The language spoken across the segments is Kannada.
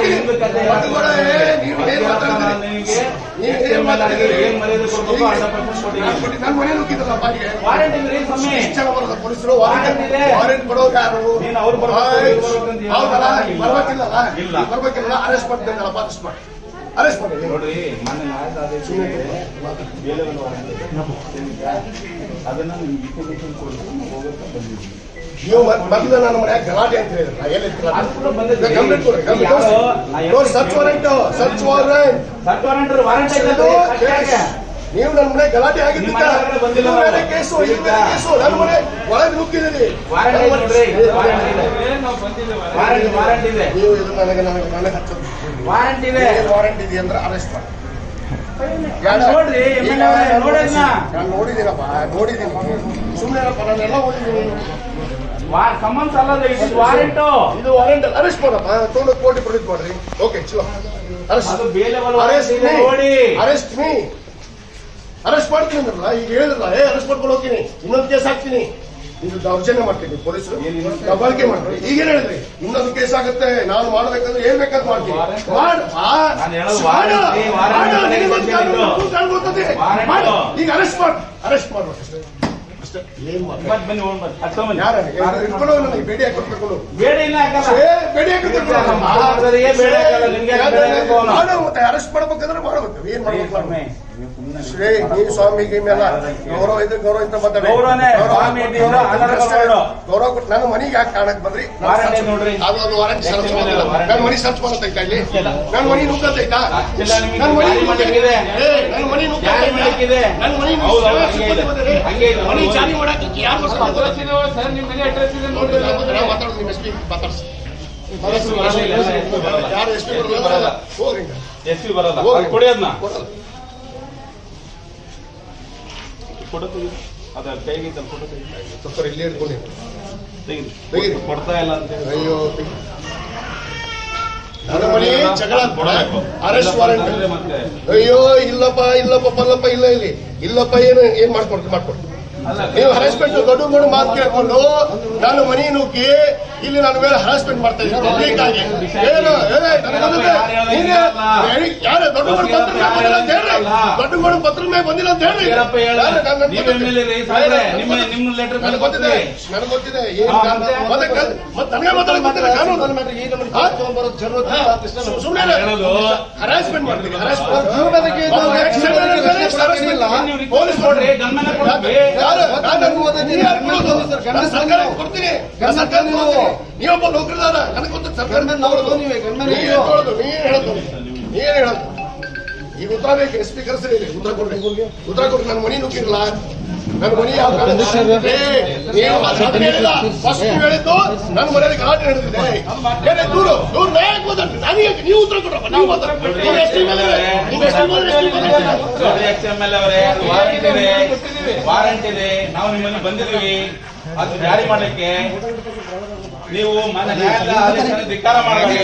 ಹೋಗ್ತೀನಿ ನಿಮ್ದು ಕತೆ ಅದು ಕೂಡ ಏ, ನೀವು ಏನ್ ಮಾತಾಡ್ತೀರಿ ನಿಮಗೆ ನೀವು SPM ಏನ್ ಮಾತಾಡ್ತೀರಿ ಏನ್ ಮರ್ಯಾದೆ ಕೊಡ್ಬೇಕು ಈಗ ಅರ್ಧ ಪರ್ಸೆಂಟ್ ಕೊಡಿ. ನಾನು ಕೊಟ್ಟಿದ್ದು, ನನ್ನ ಮನೆ ನುಗ್ಗಿದ್ದಲ್ಲ ಬಾಡಿಗೆ ವಾರಂಟ್ ಇದ್ರಿ ಸ್ವಾಮಿ ಎಷ್ಟು ಜನ ಬರೋದು ಪೊಲೀಸರು ವಾರಂಟ್ ವಾರಂಟ್ ಇದೆ. ವಾರಂಟ್ ಕೊಡೋರು ಯಾರು ನೀನು ಅವ್ರು ಬರ್ಬೇಕು, ಆಯ್, ಇವ್ರು ಬರ್ಬೇಕು ಅಂತ ಹೌದಲ್ಲ ಇಲ್ಲ. ಬರ್ಬೇಕಿಲ್ಲಲ್ಲ ಇಲ್ಲ. ನೀವು ಬರ್ಬೇಕಿಲ್ಲ ಅರೆಸ್ಟ್ ಮಾಡ್ತೀನಲ್ಲ ಅರೆಸ್ಟ್ ಮಾಡಿ ಅರೆಸ್ಟ್ ಮಾಡಿ ನೋಡ್ರಿ ಮೊನ್ನೆ ನ್ಯಾಯದ ಆದೇಶ ಇದೆ. ಬೇಲೆಗಳು ವಾರಂಟ್ ಇದೆ. ಏನಿದೆ? ಅದನ್ನ ನಿಮ್ಗೆ information ಕೊಡ್ಸಿ ನಾವು ಹೋಗೋಕೆ ಬಂದಿದ್ದೀವಿ ನೀವು ಮೊದಲು ನನ್ನ ಮನೆ ಗಲಾಟೆ ಅಂತ ಹೇಳಿದ್ರಲ್ಲ ಎಲ್ಲಿ ಅದು ಕೂಡ ಬಂದಿದೆ. ಕಂಪ್ಲೇಂಟ್ ಕೊಡಿ ಕಂಪ್ಲೇಂಟ್ ಯಾರೋ ನಾ ನೋಡಿ search warrant search warrant search warrant warrant ಐತಲ್ರಿ? ಇದು ಅಷ್ಟಾಗೆ. ಕೇಸ್. ನೀವು ನನ್ನ ಮನೆ ಗಲಾಟೆ ಆಗಿದ್ದ ನಿಮ್ಮ ಮನೆ ಒಳಗಡೆ ಬಂದಿಲ್ಲ ನಾವು. ಬೇರೆ ಕೇಸು ಇದು ಬೇರೆ ಕೇಸು ನನ್ನ ಮನೆ ಒಳಗೆ ನುಗ್ಗಿದ್ದೀರಿ ವಾರಂಟ್ ಇದೆ ನೋಡ್ರಿ ವಾರಂಟ್ ಇದೆ ವಾರಂಟ್ ವಾರಂಟ್ ಇದೆ ನೀವು ಇದು ನನಗೆ ನನಗೆ ನನಗೆ ಹಚ್ಚೋದು ವಾರಂಟ್ ಇದೆ ಏನ್ ವಾರಂಟ್ ಇದೆ ಅಂದ್ರೆ ಅರೆಸ್ಟ್ ಮಾಡಿ ಅದ್ ನೋಡ್ರಿ ಈಗ MLA ಅವರೇ, ನಾನು ನೋಡೋದ್ನ. ನಾನು ನೋಡಿದ್ದೀನಪ್ಪ ನೋಡಿದ್ದೀನಿ ಸುಮ್ಮನೆ ನಾನೆಲ್ಲ ಓದಿದ್ದೀನಿ ವಾ- ಕಮ್ಮನ್ ಸಲ್ಲದ ಇದು ವಾರಂಟ್ ಇದು ವಾರೆಂಟ್ ಅರೆಸ್ಟ್ ಮಾಡಪ್ಪ ತೊಗೊಂಡು ಕೋರ್ಟ್ ಪ್ರೊಡ್ಯೂಸ್ ಮಾಡ್ರಿ ಓಕೆ ಚಲೋ ಅರೆಸ್ಟ್ ಅದು ಬೇರೆ ಲೆವೆಲ್ ಅರೆಸ್ಟ್ ವಾರಂಟ್ ಇದೆ ನೋಡಿ ಅರೆಸ್ಟ್ ಮೀ ಅರೆಸ್ಟ್ ಮಾಡ್ತೀನಿ ಅಂದ್ರಲ್ಲ ಈಗ ಹೇಳಿದ್ರಲ್ಲ ಏ ಅರೆಸ್ಟ್ ಮಾಡ್ಕೊಂಡು ಹೋಗ್ತೀನಿ ಇನ್ನೊಂದು ಕೇಸ್ ಹಾಕ್ತೀನಿ ಇದು ದೌರ್ಜನ್ಯ ಮಾಡ್ತೀನಿ ಪೊಲೀಸರು ದಬ್ಬಾಳಿಕೆ ಮಾಡ್ತೀನಿ ಈಗೇನ್ ಹೇಳಿದ್ರಿ ಇನ್ನೊಂದು ಕೇಸ್ ಆಗುತ್ತೆ ನಾನು ಮಾಡ್ಬೇಕಂದ್ರೆ ಏನ್ ಬೇಕಾದ್ ಮಾಡ್ತೀನಿ ಮಾಡು. ಆ, ನಾನು ಹೇಳೋದು ಮಾಡು. ವಾರಂಟ್ ಇದೆ, ವಾರಂಟ್ ಮಾಡು. ಇದೆ, ನಿನಗೊಂದು ಕಾನೂನು, ಇದು. ನಿನಗೊಂದು ಕಾನೂನು ಗೊತ್ತದೆ. ವಾರಂಟ್. ಮಾಡು. ಈಗ ಅರೆಸ್ಟ್ ಮಾಡು ಅರೆಸ್ಟ್ ಮಾಡ್ಬೇಕು ಅಷ್ಟೇ ಅಷ್ಟೇ ಏನ್ ಮಾಡಿ ಮತ್ ಬನ್ನಿ ಹೋಗ್ ಬನ್ನಿ. ಹತ್ತು ಮಂದಿ. ಯಾರ ಇಟ್ಕೊಂಡು ಹೋಗು ನನಗೆ ಬೇಡಿ ಹಾಕೊಡ್ಬೇಕು ಬೇಡ ಇಲ್ಲ ಹಾಕಲ್ಲ ಏ, ಬೇಡಿ ಹಾಕಿರ್ಬೇಕು ನಮ್ಮ ಮಾತಾಡೋರಿಗೆ ಬೇಡ ಹಾಕಲ್ಲ, ನಿಮ್ಗೆ ಯಾಕೆ ಬೇಡ ಹಾಕೋ ಅವ್ನು? ಮಾಡು ಮತ್ತೆ ಅರೆಸ್ಟ್ ಮಾಡ್ಬೇಕಂದ್ರೆ ಮಾಡ್ಬೇಕು ಏನ್ ಮಾಡ್ಬೇಕು ಸ್ವಾಮಿ, ನಾನು? ನೀವು ಸುಮ್ನೆ ಶ್ರೇ ನೀವು ಸ್ವಾಮಿ ಗಿಮ್ಮೆಲ್ಲ ಗೌರವ ಇದೆ ಗೌರವ ಅಂತ ಮಾತಾಡಿ ಗೌರವನೇ, ಗೌರವ ಸ್ವಾಮಿ ಕೊಟ್ಟು ಇದ್ದಿದ್ದು ಗೌರವ ಅದರ ಕೊಟ್ಟು ಗೌರವ. ಗೌರವ ಕೊಟ್ಟು ನನ್ನ ಮನೆಗೆ ಯಾಕೆ ಕಾಣಕ್ ಬಂದ್ರಿ ನಾನು ವಾರಂಟ್ ಸರ್ಚ್- ನೋಡ್ರಿ. ಅದು ಒಂದು ವಾರಂಟ್ ಸರ್ಚ್ ಎಷ್ಟು ಮಾಡಿಲ್ಲ. ವಾರಂಟ್? ನನ್ನ ಮನೆ ಸರ್ಚ್ ಮಾಡತ್ತೈತಾ ಇಲ್ಲಿ ಇಲ್ಲ. ನನ್ನ ಮನೆ ನುಗ್ಗತ್ತೈತಾ ಅಷ್ಟಿಲ್ಲ ನಿಮಗೆ ನನ್ನ ಮನೆ ಗಾಡಿ ಮಾಡ್ಲಿಕ್ಕಿದೆ. ಏ, ನನ್ನ ಮನೆ ಗಾಡಿ ಮಾಡ್ಲಿಕ್ಕಿದೆ. ನನ್ನ ಮನೆ ಹೌದು, ಹೌದು, ಹಂಗೆ ಇದೆ. ಹಂಗೆ ಇದೆ. ಮನೆ ಚಾರಿ ಮಾಡಕ್ಕೆ ಯಾರು ಬರ್ತಾರೆ? ಸರ್ ನಿಮ್ಮ ಮನೆ ಅಡ್ರೆಸ್ ಇದೆ ನೋಡಿ, ನೋಡ್ರಿ ನಾವು- ನಾವು ಮಾತಾಡೋದು ನಿಮ್ಮ SP ಮಾತಾಡ್ಸಿ. SP ಬರಲ್ಲ, ಇಲ್ಲ, ಇಲ್ಲ, SP ಬರಲ್ಲ. ಯಾರು SP ಬರಲ್ಲ? ಬರಲ್ಲ. ಹೋಗ್ರಿ ಈಗ. ಎಸ್ ಪಿ ಬರಲ್ಲ ಹೋಗ್ರಿ. ಅದು ಕೊಡಿ ಅದನ್ನ ಕೊಡಲ್ಲ. ಫೋಟೋ ತೆಗೀರಿ ಅದ ಕೈಗೆ ಇದ್ದ ಫೋಟೋ ತೆಗೀರಿ ಸ್ವಲ್ಪ ಇಲ್ಲೇ ಇಟ್ಕೊಂಡು ತೆಗೀರಿ ತೆಗೀರಿ. ಕೊಡ್ತಾ ಇಲ್ಲ ಅಂತ ಹೇಳಿ. ಅಯ್ಯೋ ನನ್ನ ಮನೆ ಜಗಳ ಅರೆಸ್ಟ್ ವಾರೆಂಟ್ ಅಂದ್ರೆ ಮತ್ತೆ ಅಯ್ಯೋ ಇಲ್ಲಪ್ಪ ಇಲ್ಲಪ್ಪ ಪಲ್ಲಪ್ಪ ಇಲ್ಲ ಇಲ್ಲಿ ಇಲ್ಲಪ್ಪ ಏನು ಏನ್ ಮಾಡ್ಕೊಡ್ತೀನಿ ಮಾಡ್ಕೊಡ್ತೀನಿ ಅಲ್ಲ ನೀವು ಹರಾಸ್ಮೆಂಟ್ ದೊಡ್ಡ ದೊಡ್ಡ ಮಾತು ಕೇಳ್ಕೊಂಡು ನಾನು ಮನೆ ನುಗ್ಗಿ ಇಲ್ಲಿ ನನ್ನ ಮೇಲೆ ಹರಾಸ್ಮೆಂಟ್ ಮಾಡ್ತಾ ಇದ್ದೀನಿ ಪಬ್ಲಿಕ್ ಆಗಿ ಏನು ಏ, ನನಗೆ ಗೊತ್ತಿದೆ. ನೀನೇ ಹೇಳಿ, ಯಾರು ದೊಡ್ಡ ದೊಡ್ಡ ಪತ್ರ ಮೇಲೆ ಬಂದಿಲ್ಲ ಅಂತ ಹೇಳ್ರಿ ದೊಡ್ಡ ದೊಡ್ಡ ಪತ್ರ ಮೇಲೆ ಬಂದಿಲ್ಲ ಅಂತ ಹೇಳ್ರಿ ಏನಪ್ಪ ಹೇಳ ಯಾರು? ನಾನು- ನನಗೆ ನೀವು ಗೊತ್ತಿದೆ. ಎಮ್ ಎಲ್ ಎ ಸಾಹೇಬ್ರೆ ನಿಮ್ಮ ನಿಮ್ಮ ಲೆಟರ್ ನನಗೆ ಗೊತ್ತಿದೆ ನನಗೆ ಗೊತ್ತಿದೆ ಏನ್ ಹಾ, ಕಾರಣ? ಮತ್ತೆ? ಮತ್ತೆ ಕ- ಮತ್ತೆ ನನಗೆ ಮಾತಾಡಕ್ ಗೊತ್ತಿಲ್ಲ ಕಾನೂನು ಹಾ? ಸು- ಸುಮ್ನೆ ಹೇಳೋದು. ಹರಾಸ್ಮೆಂಟ್ ಮಾಡ್ತೀನಿ ಹರಾಸ್ಮೆಂಟ್ ಪೊಲೀಸ್ ನೋಡ್ರಿ ಗನ್ಮನ ಕೊಡ್ರಿ ಯಾರು? ನಾನು ನೀವು ಯಾರು ಕೊಡೋದು? ನಾನು ಸರ್ಕಾರಕ್ಕೆ ಕೊಡ್ತೀನಿ ನಾನು ಸರ್ಕಾರಕ್ಕೆ ಕೊಡ್ತೀನಿ. ನೀವೊಬ್ಬ ನೌಕರದಾರ ನನಗೆ ಗೊತ್ತು ಸರ್ಕಾರ ನೀವೇ ಹೇಳೋದು ನೀವೇ ಹೇಳೋದು ನೀವೇ ಹೇಳೋದು ಈಗ ಉತ್ತರ ಬೇಕು ಎಸ್ ಪಿ ಕರೆಸಿ ಉತ್ತರ ಕೊಡ್ರಿ ಉತ್ತರ ಕೊಡ್ರಿ ನನ್ನ ಮನಿ ನುಗ್ಗಿರಲ್ಲ ನನ್ನ ಮನಿ ಯಾವ ಕಡೆ? ಏ, ನೀವು ಅದನ್ನ ಹೇಳಿಲ್ಲ ಫಸ್ಟ್ ನೀವು ಹೇಳಿದ್ದು ನನ್ನ ಮನೆಯಲ್ಲಿ ಗಲಾಟೆ ನಡೆದಿದೆ ಏನೇ ದೂರು ದೂರು ನಾ ಯಾಕೆ ಮಾತಾಡ್ತೀನಿ ನಾನು ಯಾಕೆ ನೀವು ಉತ್ತರ ಕೊಡ್ರಪ್ಪ ನೀವು ಮಾತಾಡ್ರಿ ನೀವು ಎಷ್ಟು ಬಂದ್ರೆ ನೀವು ಎಷ್ಟು ಬಂದ್ರೆ ಎಷ್ಟು ಬಂದ್ರೆ ನೋಡಿ ಎಕ್ಸ್ ಎಮ್ ಎಲ್ ಅವರೇ ವಾರಂಟ್ ಇದೆ ವಾರಂಟ್ ಇದೆ ನಾವು ನಿಮ್ಮಲ್ಲಿ ಬಂದಿದ್ದೀವಿ ಅದು ಜಾರಿ ಮಾಡಲಿಕ್ಕೆ ನೀವು ಮನೆ ನ್ಯಾಯದ ಆದೇಶ ಧಿಕ್ಕಾರ ಮಾಡಬೇಡಿ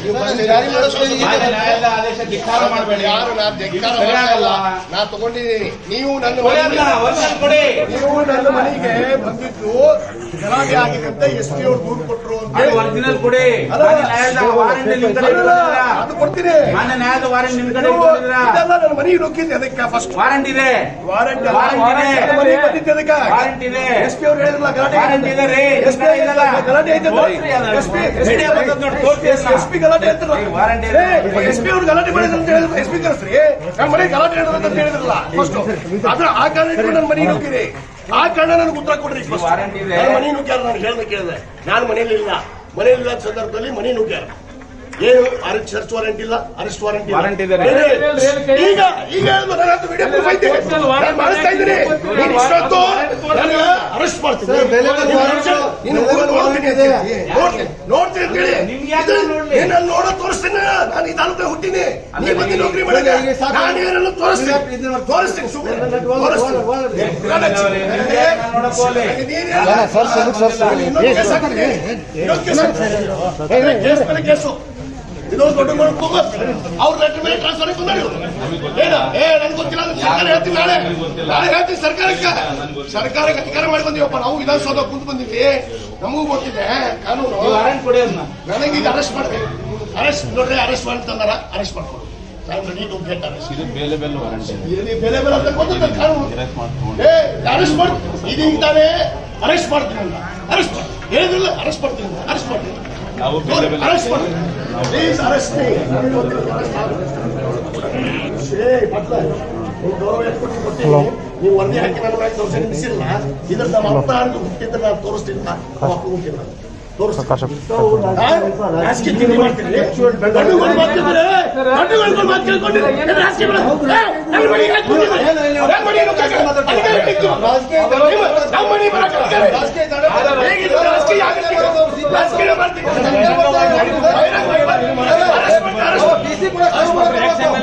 ಮಾನ್ಯ ನ್ಯಾಯದ ಆದೇಶ ಧಿಕ್ಕಾರ ಮಾಡಬೇಡಿ ಯಾರು ನಾ ಧಿಕ್ಕಾರ ಇದು ಸರಿಯಾಗಲ್ಲ ಮಾಡಲ್ಲ. ನಾ ತಗೊಂಡಿದ್ದೀನಿ ನೀವು ನನ್ನ ಕೊಡಿ ಮನೆಗೆ- ಅದನ್ನ ಒರಿಜಿನಲ್ ಕೊಡಿ ನೀವು ನನ್ನ ಮನೆಗೆ ಬಂದಿದ್ದು ಗಲಾಟೆ ಆಗಿದೆ ಅಂತ ಎಸ್ ಪಿ ಅವ್ರು ದೂರು ಕೊಟ್ಟರು ಅಂತ ಅದು ಒರಿಜಿನಲ್ ಕೊಡಿ ಮಾನ್ಯ ನ್ಯಾಯದ ವಾರಂಟ್ ನಿಮ್ ಕಡೆ ಅಲ್ಲ, ಇಟ್ಕೊಂಡಿದ್ದೀರಾ? ಅದು ಕೊಡ್ತೀನಿ ಮಾನ್ಯ ನ್ಯಾಯದ ವಾರಂಟ್ ನಿಮ್ ಕಡೆ ನೀವು ಇಟ್ಕೊಂಡಿದ್ದೀರಾ? ಇದೆಲ್ಲ ನನ್ನ ಮನೆಗೆ ನುಗ್ಗಿದ್ದೆ ಅದಕ್ಕೆ ಫಸ್ಟ್ ವಾರಂಟ್ ಇದೆ ವಾರಂಟ್ ವಾರಂಟ್ ಇದೆ. ನನ್ನ ಮನೆಗೆ ಬಂದಿದ್ದೆ ಅದಕ್ಕೆ ವಾರಂಟ್ ಇದೆ ಎಸ್ ಪಿ ಅವ್ರು ಹೇಳಿದ್ರಲ್ಲ ಗಲಾಟೆ ವಾರಂಟ್ ಇದೆ ರೀ ಎಸ್ ಪಿ ಗಲಾಟೆ ಐತೆ ತೋರ್ಸ್ರಿ ಅದನ್ನ. ಎಸ್ ಪಿ ವಿಡಿಯೋ ಬಂದದ್ದು ನೋಡಿ, ತೋರ್ಸಿ ಅದನ್ನ. ಎಸ್ ಪಿ ಗಲಾಟೆ ಐತಲ್ಲ ಈ ವಾರಂಟ್ ಇದೆ. ಎಸ್ ಪಿ ಅವ್ರು ಗಲಾಟೆ ಮಾಡಿದ್ರು ಅಂತ ಹೇಳಿದ್ರು ಎಸ್ ಪಿ ಕರೆಸ್ರಿ ನನ್ನ ಮನೆಗೆ ಗಲಾಟೆ ನಡೆದ ಅಂತ ಹೇಳಿದ್ರಲ್ಲ ಫಸ್ಟ್ ಅದ್ರ ಆ ಕಾರಣ ಇಟ್ಕೊಂಡು ನನ್ನ ಮನೆಗೆ ನುಗ್ಗಿರಿ ಆ ಕಾರಣ ನನಗೆ ಉತ್ತರ ಕೊಡ್ರಿ first. ವಾರಂಟ್ ಇದೆ. ನನ್ನ ಮನೆ ನುಗ್ಗ್ಯಾರ ನಾನು ಹೇಳ್ದೆ ಕೇಳಿದೆ ನಾನು ಮನೇಲಿ ಇಲ್ಲ ಮನೇಲಿ ಇಲ್ಲ ಸಂದರ್ಭದಲ್ಲಿ ಮನೆ ನುಗ್ಗ್ಯಾರ ಏನು ಅರೆಸ್ಟ್ ಸರ್ಚ್ ವಾರೆಂಟ್ ಇಲ್ಲ ಅರೆಸ್ಟ್ ವಾರೆಂಟ್ ಇಲ್ಲ ವಾರಂಟ್ ಇದೆ ರೀ. ಏನೇ? ಈಗ ಈಗ ಹೇಳಿದ್ರು ನನ್ನ ಹತ್ರ ವಿಡಿಯೋ ಪ್ರೂಫ್ ಐತೆ ನಾನು ಮಾಡಿಸ್ತಾ ಇದ್ದೀನಿ ನೀನು ಇಷ್ಟೊತ್ತು ನಾನು ಅರೆಸ್ಟ್ ಮಾಡ್ತೀನಿ ನೀನು ಊರು ನೋಡ್ತೀನಿ ಅಂತ ಹೇಳ್ತಿ. ನೋಡ್ತೀನಿ ನೋಡ್ತೀನಿ ಅಂತ ಹೇಳಿ ನಿಮ್ಗೆ ಯಾಕೆ ಇದು- ನೋಡ್ಲಿ? ಏನ್ ನಾನು ನೋಡೋ ತೋರಿಸ್ತೀನಿ ನಾನು ಈ ತಾಲೂಕಿಗೆ ಹುಟ್ಟಿನಿ ನೀ ಬಂದು ನೌಕರಿ ಮಾಡಿದೆ ನಾನು ಏನೆಲ್ಲ ತೋರಿಸ್ತೀನಿ ತೋರಿಸ್ತೀನಿ ಸುಮ್ಮನೆ ತೋರಿಸ್ತೀನಿ ನಾನು ಹಚ್ಚಿ. ನಿಮ್ಗೆ ಯಾಕೆ ನಾನು ನೋಡಕ್ ಹೋಗ್ಲಿ? ನೀನ್ ಯಾರು? ಇನ್ನೊಂದು ಕೇಸ್ ಹಾಕ್ತೀನಿ. ಇನ್ನೊಂದು ಕೇಸ್ ಹಾಕ್ತೀನಿ. ಕೇಸ್ ಮೇಲೆ ಕೇಸು ಇದೊಂದು ದೊಡ್ಡ ಮಾಡ್ಕೋಬೇಕು ಅವ್ರ ಲೆಟರ್ ಮೇಲೆ ಟ್ರಾನ್ಸ್ಫರ್ ಬಂದಾಡಿ ಏನ ಏ ನನ್ಗೆ ಗೊತ್ತಿಲ್ಲ ಅಂದ್ರೆ ಸರ್ಕಾರ ಹೇಳ್ತೀನಿ ನಾಳೆ ನಾಳೆ ಹೇಳ್ತೀನಿ ಸರ್ಕಾರಕ್ಕೆ ಸರ್ಕಾರಕ್ಕೆ ಅಧಿಕಾರ ಮಾಡಿ ಬಂದೀವಪ್ಪ ನಾವು ವಿಧಾನಸೌಧ ಕುಂತು ಬಂದಿವಿ ನಮಗೂ ಗೊತ್ತಿದೆ ಕಾನೂನು ಈ ವಾರಂಟ್ ಕೊಡಿ ಅದನ್ನ ನನಗೆ ಈಗ ಅರೆಸ್ಟ್ ಮಾಡ್ಬೇಕು ಅರೆಸ್ಟ್ ನೋಡ್ರಿ ಅರೆಸ್ಟ್ ಮಾಡ್ತಂದಾರ ಅರೆಸ್ಟ್ ಮಾಡ್ಕೊಡು I ready to get arrest ಇದು ಬೇಲೆ ಬೆಲ್ಲ ವಾರಂಟಿ ಇಲ್ಲಿ ಬೆಲೆ ಬೆಲೆ ಅಂತ ಗೊತ್ತಿಲ್ಲ ಕಾನೂನು ಅರೆಸ್ಟ್ ಮಾಡ್ಕೊಂಡು ಏ ಅರೆಸ್ಟ್ ಮಾಡಿ ಇದೀಗ ತಾನೇ ಅರೆಸ್ಟ್ ಮಾಡ್ತೀನಿ ಅಂತ ಅರೆಸ್ಟ್ ಮಾಡಿ ಹೇಳಿದ್ರಲ್ಲ ಅರೆಸ್ಟ್ ಮಾಡ್ತೀನಿ ಅಂತ ಅರೆಸ್ಟ್ ಮಾಡ್ತೀನಿ ನಾವು ಬೇಲೆ ಬೆಲ್ಲ ಅರೆಸ್ಟ್ ಮಾಡ್ತೀನಿ ಪ್ಲೀಸ್ ಅರೆಸ್ಟ್ ಮೀ ಏ ಬಟ್ಲ ನೀವು ಗೌರವ ಎಷ್ಟು ಕೊಟ್ಟು ಕೊಡ್ತೀನಿ ನೀವು ವರದಿ ಹಾಕಿ ನಮಗೆ ತೋರಿಸಿ ನಿಲ್ಲಿಸಿಲ್ಲ ಇದ್ರ ನಮ್ಮ ಅಪ್ಪ ಆಡಿದ್ದು ಹುಟ್ಟಿದ್ರೆ ನಾನು ತೋರಿಸ್ತೀನಿ ನಮ್ಮ ಅಪ್ಪ ಹುಟ್ಟಿಲ್ಲ ತೋರಿಸ್ತೀನಿ ರಾಜಕೀಯ ತಿಂಡಿ ಮಾಡ್ತೀನಿ ಗಂಡುಗಳು ಮಾತು ಕೇಳ್ತಾರೆ. ಗಂಡುಗಳು ಮಾತು ಕೇಳ್ಕೊಂಡಿರಿ. ಏನ್ ರಾಜಕೀಯ ಮಾಡೋದು? ಏ, ನನ್ನ ಮನೆಗೆ ಯಾಕೆ ಬಂದಿದ್ದೀರಿ? ನನ್ನ ಮನೆಗೆ ನುಗ್ಗಕ್ಕೆ ಅಧಿಕಾರ ಇತ್ತು. ನಿಮ್ಮ- ನಮ್ಮ ಮನೆಗೆ ಬರಕ್ಕೆ ಅಧಿಕಾರ ಇಲ್ಲ. ಹೇಗಿದ್ರು ರಾಜಕೀಯ ಆಗತ್ತೆ. ರಾಜಕೀಯ ಮಾಡ್ತೀನಿ. ಬಹಿರಂಗ ಮಾಡಿ. ಅರೆಸ್ಟ್ ಮಾಡಿ, ಅರೆಸ್ಟ್ ಮಾಡಿ.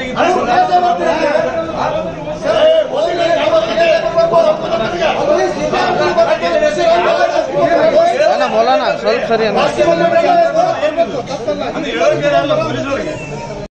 ಏ, ಓದಿಲ್ಲ, ಯಾವ ಇದೆ? ಅಣ್ಣ ಮೌಲಾನ ಸ್ವಲ್ಪ ಸರಿ ಅಣ್ಣ ರಾಜಕೀಯ ಮಾಡ್ಬೇಕು.